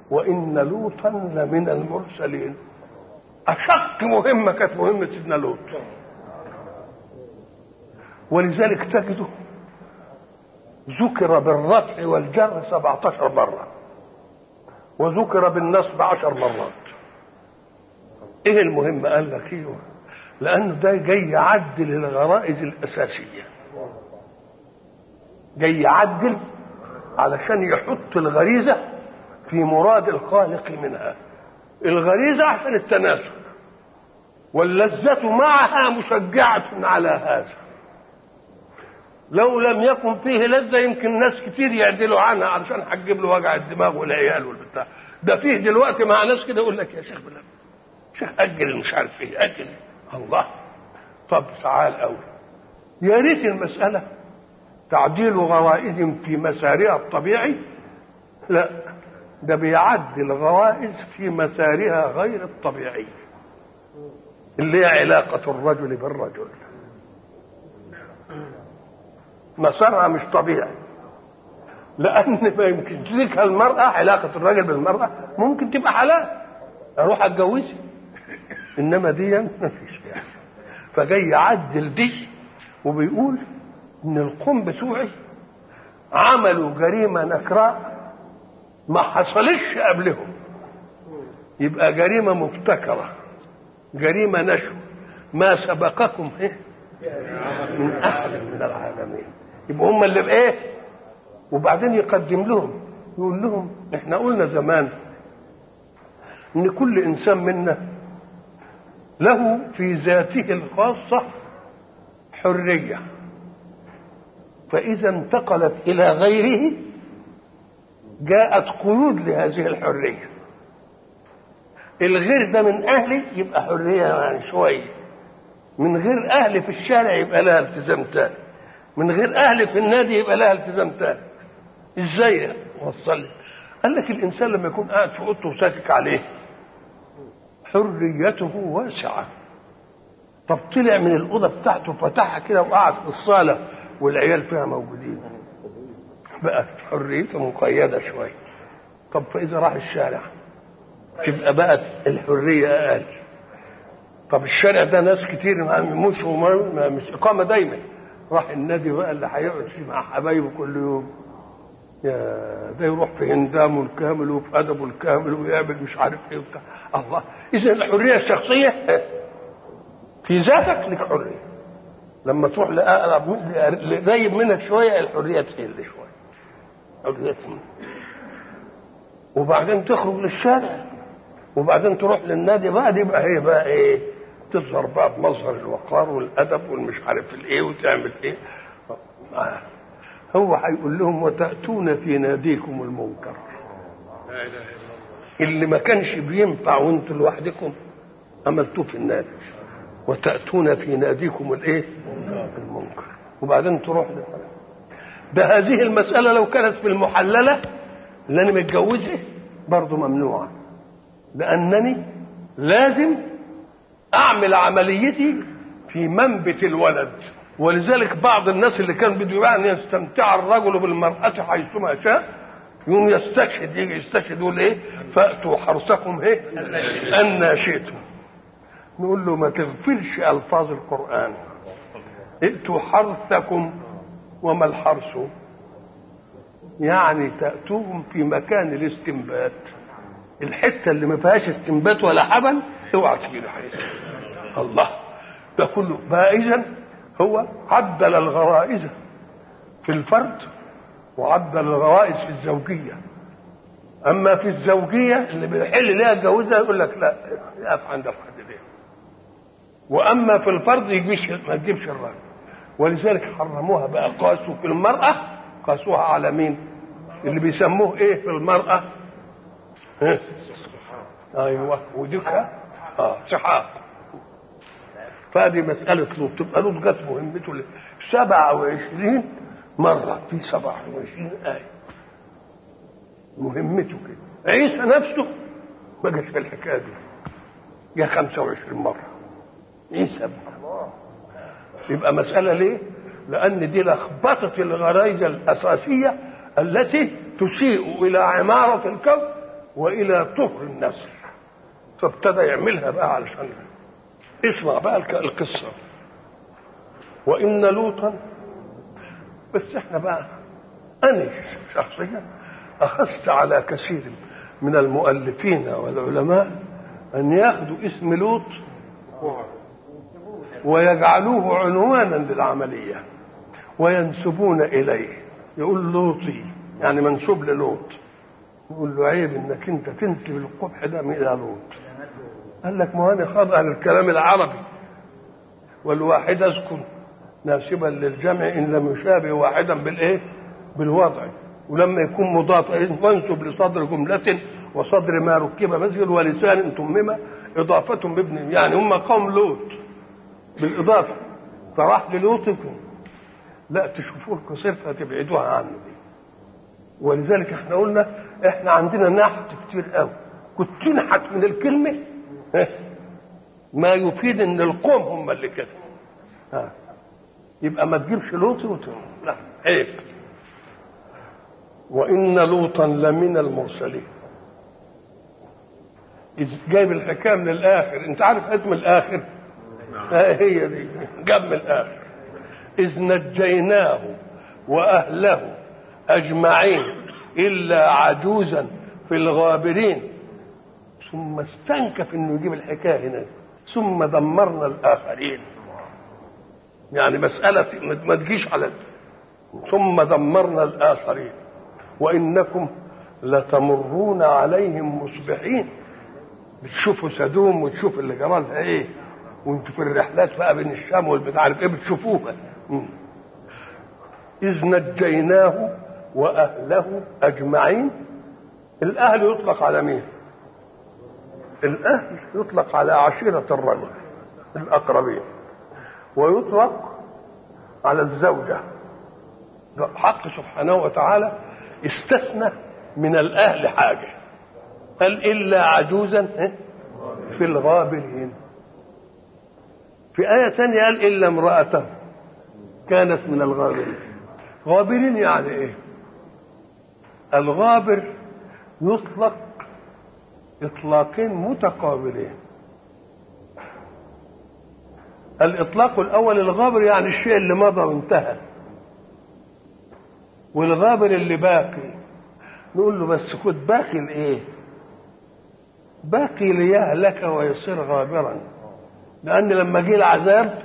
وإن لوطا لمن المرسلين أشق مهمة كانت مهمة سيدنا لوط ولذلك تجده ذكر بالرفع والجر 17 مرة وذكر بالنصب عشر مرات ايه المهم قال لك ايه لانه ده جاي يعدل الغرائز الاساسيه جاي يعدل علشان يحط الغريزه في مراد الخالق منها الغريزه عشان التناسل واللذة معها مشجعة على هذا لو لم يكن فيه لذة يمكن ناس كتير يعدلوا عنها علشان هتجيب له وجع الدماغ والعيال والبتاع ده فيه دلوقتي مع ناس كده يقول لك يا شيخ بلا شيخ أجل مش عارف ايه أجل الله طب تعال أوي يا ريت المسألة تعديل غرائز في مسارها الطبيعي لا ده بيعدل غرائز في مسارها غير الطبيعية اللي هي علاقة الرجل بالرجل مسارها مش طبيعي لأن ما يمكن تلك المرأة علاقة الرجل بالمرأة ممكن تبقى حلال أروح أتجوزها إنما دي ما فيش يعني فجاي يعدل دي وبيقول إن القوم بتوعي عملوا جريمة نكراء ما حصلتش قبلهم يبقى جريمة مبتكرة جريمة نشو ما سبقكم ايه من احد من العالمين يبقى هم اللي بايه وبعدين يقدم لهم يقول لهم احنا قلنا زمان ان كل انسان منا له في ذاته الخاصه حريه فاذا انتقلت الى غيره جاءت قيود لهذه الحريه الغير ده من اهلي يبقى حريه يعني شويه من غير اهلي في الشارع يبقى لها التزام تاني من غير اهلي في النادي يبقى لها التزام تاني ازاي وصل قال لك الانسان لما يكون قاعد في اوضته وساكك عليه حريته واسعه طب طلع من الاوضه بتاعته فتحها كده وقعد في الصاله والعيال فيها موجودين بقت حريته مقيده شويه طب فاذا راح الشارع تبقى بقت الحريه اقل طب الشارع ده ناس كتير مش مش اقامه دايما راح النادي بقى اللي هيقعد فيه مع حبايبه كل يوم يا ده يروح في هندامه الكامل وفي ادبه الكامل ويعمل مش عارف ايه وبتاع الله اذا الحريه الشخصيه في ذاتك لك حريه لما تروح لاقرب قريب منك شويه الحريه تقل شويه حريه وبعدين تخرج للشارع وبعدين تروح للنادي بقى دي بقى هي بقى ايه تظهر بقى بمظهر الوقار والادب والمش عارف الايه وتعمل ايه آه. هو هيقول لهم وتاتون في ناديكم المنكر لا اله الا الله اللي ما كانش بينفع وانتوا لوحدكم عملتوه في النادي وتاتون في ناديكم الايه المنكر وبعدين تروح لفلان ده هذه المساله لو كانت في المحلله اللي انا متجوزها برضه ممنوعه لانني لازم اعمل عمليتي في منبت الولد ولذلك بعض الناس اللي كان بده يعني يستمتع الرجل بالمرأة حيثما شاء يقوم يستشهد يجي يستشهد يقول ايه فأتوا حرثكم ايه أن شئتم نقول له ما تغفلش ألفاظ القرآن ائتوا حرثكم وما الحرث يعني تأتوهم في مكان الاستنبات الحتة اللي ما فيهاش استنبات ولا حبل اوعى تجيب حاجة الله ده كله بقى إذا هو عدل الغرائز في الفرد وعدل الغرائز في الزوجية أما في الزوجية اللي بيحل ليها جوزها يقول لك لا يقف عندك حد ليه وأما في الفرد يجيش ما تجيبش الراجل ولذلك حرموها بقى قاسوا في المرأة قاسوها على مين؟ اللي بيسموه ايه في المرأة؟ إيه؟ ايوه وديكها اه سحاق فهذه مسألة لوط تبقى لوط جت مهمته ل 27 مرة في 27 آية مهمته كده عيسى نفسه ما جاش في الحكاية دي جه 25 مرة عيسى ابن الله يبقى مسألة ليه؟ لأن دي لخبطة الغرائز الأساسية التي تسيء إلى عمارة الكون والى طهر النسل فابتدى يعملها بقى علشان اسمع بقى الك- القصه وان لوطا بس احنا بقى انا شخصيا اخذت على كثير من المؤلفين والعلماء ان ياخذوا اسم لوط ويجعلوه عنوانا للعمليه وينسبون اليه يقول لوطي يعني منسوب للوط يقول له عيب انك انت تنسب القبح ده الى لوط قال لك ما انا خاضع للكلام العربي والواحد اذكر ناسبا للجمع ان لم يشابه واحدا بالايه بالوضع ولما يكون مضاف وانسب لصدر جملة وصدر ما ركب مسجد ولسان تمم إضافة بابن يعني هم قوم لوط بالإضافة فراح للوطكم لا تشوفوه القصير فتبعدوها عنه دي ولذلك احنا قلنا احنا عندنا نحت كتير قوي كنت تنحت من الكلمة ها، ما يفيد ان القوم هم اللي كده ها. يبقى ما تجيبش لوط وت- لا عيب وإن لوطا لمن المرسلين إذ جايب الحكايه من الاخر انت عارف اسم الاخر آه هي دي جاب من الاخر اذ نجيناه واهله اجمعين الا عجوزا في الغابرين ثم استنكف انه يجيب الحكايه هنا ثم دمرنا الاخرين يعني مساله ما تجيش على ثم دمرنا الاخرين وانكم لتمرون عليهم مصبحين بتشوفوا سدوم وتشوفوا اللي جرى لها ايه وانتوا في الرحلات بقى بين الشام والبتاع عارف ايه بتشوفوها مم. اذ نجيناه واهله اجمعين الاهل يطلق على مين الاهل يطلق على عشيره الرجل الاقربين ويطلق على الزوجه الحق سبحانه وتعالى استثنى من الاهل حاجه قال الا عجوزا في الغابرين في آية ثانية قال إلا امرأته كانت من الغابرين غابرين يعني إيه الغابر يطلق إطلاقين متقابلين الإطلاق الأول الغابر يعني الشيء اللي مضى وانتهى والغابر اللي باقي نقول له بس خد باقي الايه باقي ليهلك ويصير غابرا لان لما جه العذاب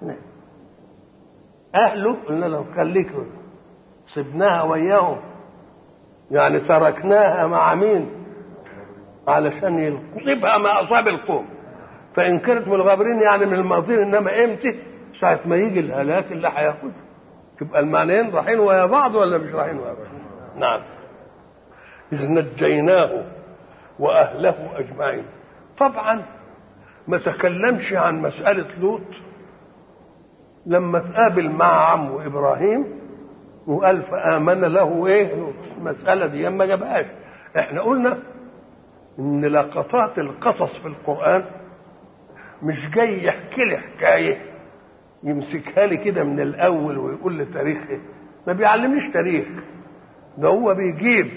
اهله قلنا له خليك سبناها وياهم يعني تركناها مع مين علشان يصيبها ما اصاب القوم فان كانت من الغابرين يعني من الماضين انما امتى ساعه ما يجي الهلاك اللي هياخدها تبقى المعنيين رايحين ويا بعض ولا مش رايحين ويا بعض نعم إذ نجيناه وأهله أجمعين طبعا ما تكلمش عن مسألة لوط لما تقابل مع عمه إبراهيم وقال فآمن له إيه لوط المسألة دي ما جابهاش احنا قلنا إن لقطات القصص في القرآن مش جاي يحكي لي حكاية يمسكها لي كده من الأول ويقول لي تاريخ إيه ما بيعلمنيش تاريخ ده هو بيجيب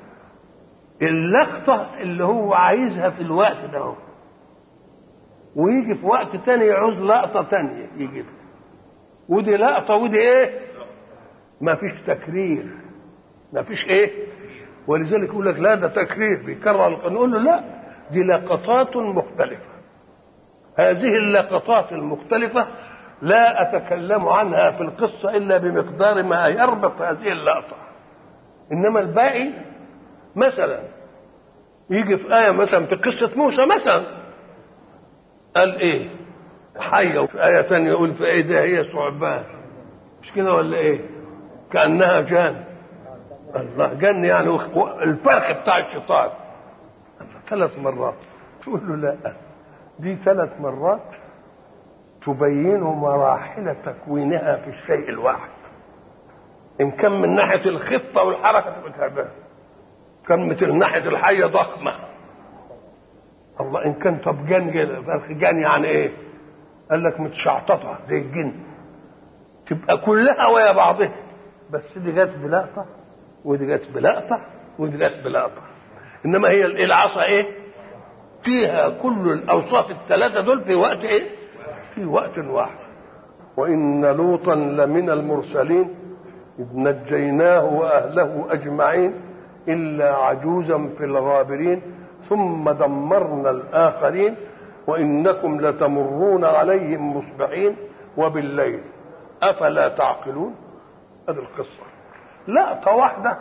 اللقطة اللي هو عايزها في الوقت ده هو. ويجي في وقت تاني يعوز لقطة تانية يجيبها ودي لقطة ودي ايه ما فيش تكرير ما فيش ايه ولذلك يقول لك لا ده تكرير بيكرر نقول له لا دي لقطات مختلفة هذه اللقطات المختلفة لا أتكلم عنها في القصة إلا بمقدار ما يربط هذه اللقطة إنما الباقي مثلا يجي في آية مثلا في قصة موسى مثلا قال إيه حية وفي آية ثانية يقول فإذا هي ثعبان مش كده ولا إيه كأنها جان الله جن يعني الفرخ بتاع الشيطان ثلاث مرات تقول له لا دي ثلاث مرات تبين مراحل تكوينها في الشيء الواحد ان كان من ناحيه الخطه والحركه تبقى تعبان كان من ناحيه الحيه ضخمه الله ان كان طب جن كده فرخ جن يعني ايه قال لك متشعططه زي الجن تبقى كلها ويا بعضها بس دي جت بلقطه ودي جت بلقطه ودي جت بلقطه انما هي العصا ايه فيها كل الاوصاف الثلاثه دول في وقت ايه في وقت واحد وان لوطا لمن المرسلين اذ نجيناه واهله اجمعين الا عجوزا في الغابرين ثم دمرنا الاخرين وانكم لتمرون عليهم مصبحين وبالليل افلا تعقلون هذه القصه لقطه واحده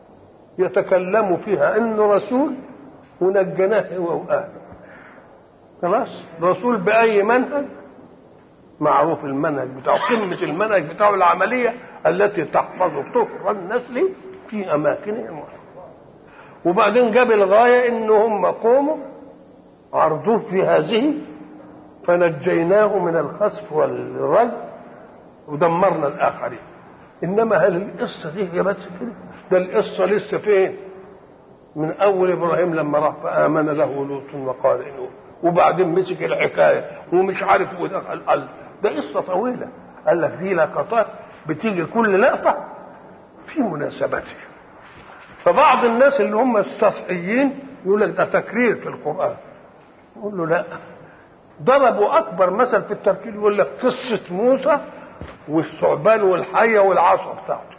يتكلم فيها انه رسول ونجيناه هو واهله خلاص رسول باي منهج معروف المنهج بتاعه قمه المنهج بتاعه العمليه التي تحفظ طفر النسل في اماكنه وبعدين جاب الغايه ان هم قوموا عرضوه في هذه فنجيناه من الخسف والرجل ودمرنا الاخرين انما هل القصه دي هي بس كده ده القصه لسه فين من اول ابراهيم لما راح فامن له لوط وقال انه وبعدين مسك الحكايه ومش عارف ودخل قال ده قصه طويله قال لك دي لقطات بتيجي كل لقطه في مناسبتها فبعض الناس اللي هم السطحيين يقول لك ده تكرير في القران يقول له لا ضربوا اكبر مثل في التركيب يقول لك قصه موسى والثعبان والحيه والعصا بتاعته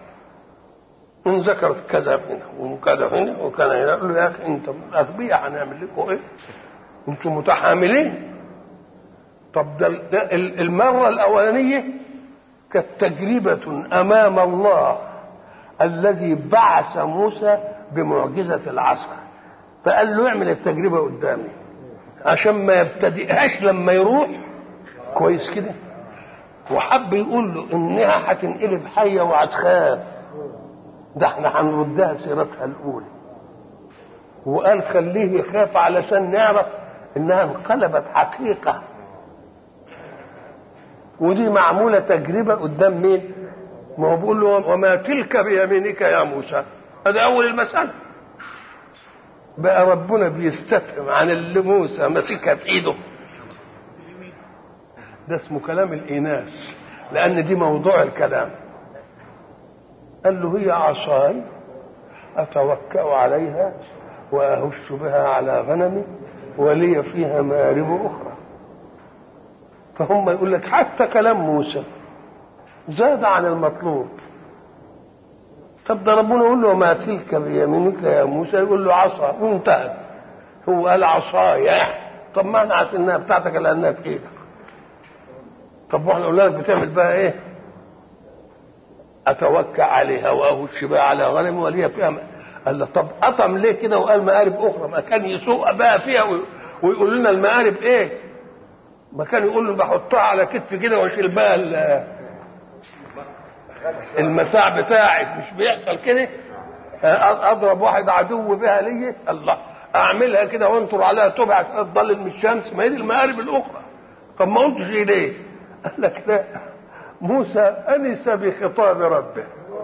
ان ذكرت كذا هنا وكذا هنا وكذا هنا يقول له يا اخي انت اغبياء هنعمل لكم ايه؟ انتم متحاملين طب ده, ده المره الاولانيه كانت تجربه امام الله الذي بعث موسى بمعجزه العصا فقال له اعمل التجربه قدامي عشان ما يبتدئهاش لما يروح كويس كده وحب يقول له انها هتنقلب حيه وهتخاف ده احنا هنردها سيرتها الاولى وقال خليه يخاف علشان نعرف انها انقلبت حقيقه ودي معموله تجربه قدام مين؟ ما هو بيقول له وما تلك بيمينك يا موسى هذا اول المساله بقى ربنا بيستفهم عن اللي موسى ماسكها في ايده ده اسمه كلام الإناث لأن دي موضوع الكلام قال له هي عصاي أتوكأ عليها وأهش بها على غنمي ولي فيها مآرب أخرى فهم يقول لك حتى كلام موسى زاد عن المطلوب طب ده ربنا يقول له ما تلك بيمينك يا موسى يقول له عصا وانتهت هو قال عصايا طب ما احنا عارفين انها بتاعتك لانها في ايدك طب واحنا قلنا لك بتعمل بقى ايه؟ اتوكا عليها واهش بها على غنم ولي فيها قال له طب قطم ليه كده وقال مآرب اخرى ما كان يسوق بقى فيها ويقول لنا المآرب ايه؟ ما كان يقول له بحطها على كتفي كده واشيل بقى المتاع بتاعي مش بيحصل كده اضرب واحد عدو بها لي الله اعملها كده وانطر عليها تبع عشان تضلل من الشمس ما هي دي المآرب الاخرى طب ما قلتش ليه؟ قال لك لا موسى انس بخطاب ربه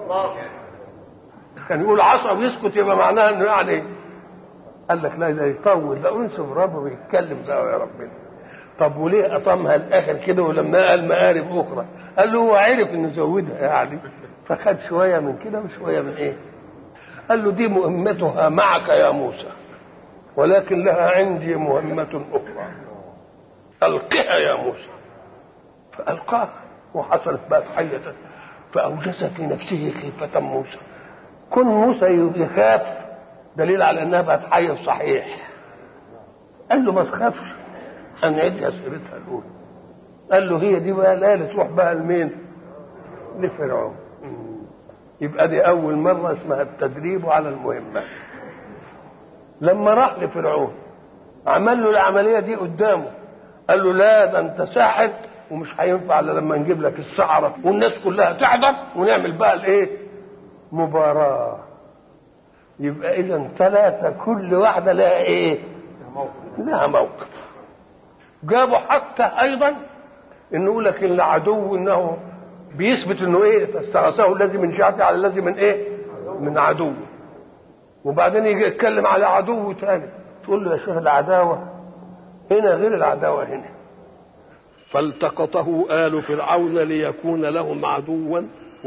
كان يقول عصا ويسكت يبقى معناها انه يعني قال لك لا ده يطول ده انس بربه بيتكلم بقى يا ربنا طب وليه قطمها الاخر كده ولما قال مآرب اخرى قال له هو عرف انه زودها يعني فخد شويه من كده وشويه من ايه قال له دي مهمتها معك يا موسى ولكن لها عندي مهمة أخرى ألقها يا موسى فألقاها وحصلت بقت حية فأوجس في نفسه خيفة موسى كن موسى يخاف دليل على أنها بقت حية صحيح قال له ما تخافش هنعيدها سيرتها الأولى قال له هي دي بقى الآية تروح بقى لمين؟ لفرعون يبقى دي أول مرة اسمها التدريب على المهمة لما راح لفرعون عمل له العملية دي قدامه قال له لا ده أنت ساحر ومش هينفع الا لما نجيب لك السحرة والناس كلها تحضر ونعمل بقى الايه؟ مباراة يبقى إذا ثلاثة كل واحدة لها ايه؟ لها موقف جابوا حتى أيضا إنه يقول لك العدو إنه بيثبت انه ايه فاستغاثه الذي من شيعته على الذي من ايه من عدو وبعدين يجي يتكلم على عدو تاني تقول له يا شيخ العداوه هنا غير العداوه هنا فالتقطه آل فرعون ليكون لهم عدوا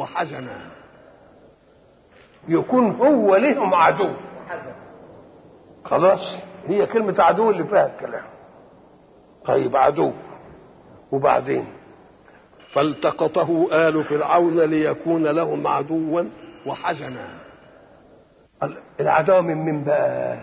وحزنا يكون هو لهم عدو خلاص هي كلمة عدو اللي فيها الكلام طيب عدو وبعدين فالتقطه آل فرعون ليكون لهم عدوا وحزنا العداوة من من بقى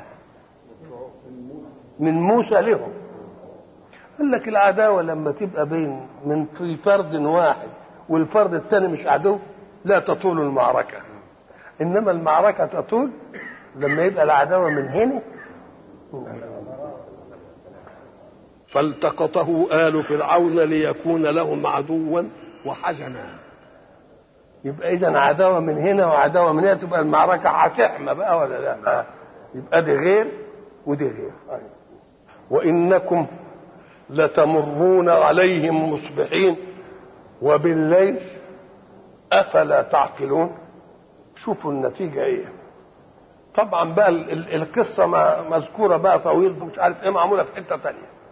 من موسى لهم قال لك العداوة لما تبقى بين من في فرد واحد والفرد الثاني مش عدو لا تطول المعركة إنما المعركة تطول لما يبقى العداوة من هنا فالتقطه آل فرعون ليكون لهم عدوا وحزنا يبقى إذا عداوة من هنا وعداوة من هنا تبقى المعركة هتحمى بقى ولا لا؟ يبقى دي غير ودي غير وإنكم لتمرون عليهم مصبحين وبالليل أفلا تعقلون شوفوا النتيجة إيه طبعا بقى ال- ال- القصة ما- مذكورة بقى طويل مش عارف إيه معمولة في حتة تانية